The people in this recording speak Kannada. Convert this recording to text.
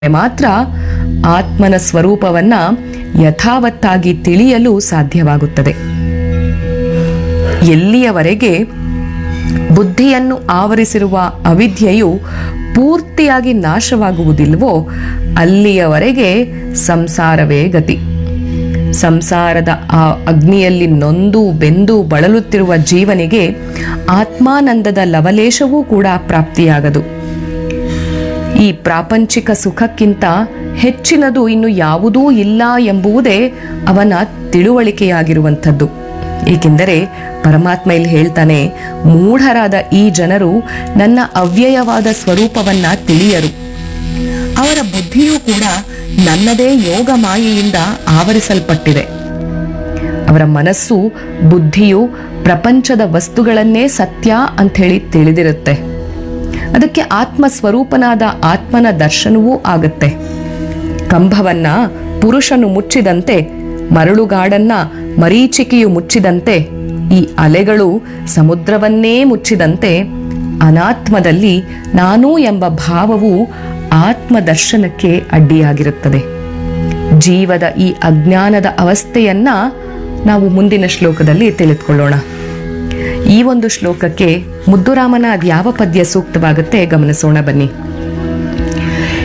ಮಾತ್ರ ಆತ್ಮನ ಸ್ವರೂಪವನ್ನ ಯಥಾವತ್ತಾಗಿ ತಿಳಿಯಲು ಸಾಧ್ಯವಾಗುತ್ತದೆ ಎಲ್ಲಿಯವರೆಗೆ ಬುದ್ಧಿಯನ್ನು ಆವರಿಸಿರುವ ಅವಿದ್ಯೆಯು ಪೂರ್ತಿಯಾಗಿ ನಾಶವಾಗುವುದಿಲ್ವೋ ಅಲ್ಲಿಯವರೆಗೆ ಸಂಸಾರವೇ ಗತಿ ಸಂಸಾರದ ಆ ಅಗ್ನಿಯಲ್ಲಿ ನೊಂದು ಬೆಂದು ಬಳಲುತ್ತಿರುವ ಜೀವನಿಗೆ ಆತ್ಮಾನಂದದ ಲವಲೇಶವೂ ಕೂಡ ಪ್ರಾಪ್ತಿಯಾಗದು ಈ ಪ್ರಾಪಂಚಿಕ ಸುಖಕ್ಕಿಂತ ಹೆಚ್ಚಿನದು ಇನ್ನು ಯಾವುದೂ ಇಲ್ಲ ಎಂಬುವುದೇ ಅವನ ತಿಳುವಳಿಕೆಯಾಗಿರುವಂಥದ್ದು ಏಕೆಂದರೆ ಪರಮಾತ್ಮ ಇಲ್ಲಿ ಹೇಳ್ತಾನೆ ಮೂಢರಾದ ಈ ಜನರು ನನ್ನ ಅವ್ಯಯವಾದ ಸ್ವರೂಪವನ್ನ ತಿಳಿಯರು ಅವರ ಬುದ್ಧಿಯೂ ಕೂಡ ನನ್ನದೇ ಯೋಗ ಮಾಯೆಯಿಂದ ಆವರಿಸಲ್ಪಟ್ಟಿದೆ ಅವರ ಮನಸ್ಸು ಬುದ್ಧಿಯು ಪ್ರಪಂಚದ ವಸ್ತುಗಳನ್ನೇ ಸತ್ಯ ಅಂಥೇಳಿ ತಿಳಿದಿರುತ್ತೆ ಅದಕ್ಕೆ ಆತ್ಮ ಸ್ವರೂಪನಾದ ಆತ್ಮನ ದರ್ಶನವೂ ಆಗುತ್ತೆ ಕಂಬವನ್ನ ಪುರುಷನು ಮುಚ್ಚಿದಂತೆ ಮರಳುಗಾಡನ್ನ ಮರೀಚಿಕೆಯು ಮುಚ್ಚಿದಂತೆ ಈ ಅಲೆಗಳು ಸಮುದ್ರವನ್ನೇ ಮುಚ್ಚಿದಂತೆ ಅನಾತ್ಮದಲ್ಲಿ ನಾನು ಎಂಬ ಭಾವವು ಆತ್ಮ ದರ್ಶನಕ್ಕೆ ಅಡ್ಡಿಯಾಗಿರುತ್ತದೆ ಜೀವದ ಈ ಅಜ್ಞಾನದ ಅವಸ್ಥೆಯನ್ನ ನಾವು ಮುಂದಿನ ಶ್ಲೋಕದಲ್ಲಿ ತಿಳಿದುಕೊಳ್ಳೋಣ ಈ ಒಂದು ಶ್ಲೋಕಕ್ಕೆ ಮುದ್ದುರಾಮನ ಅದ್ಯಾವ ಪದ್ಯ ಸೂಕ್ತವಾಗುತ್ತೆ ಗಮನಿಸೋಣ ಬನ್ನಿ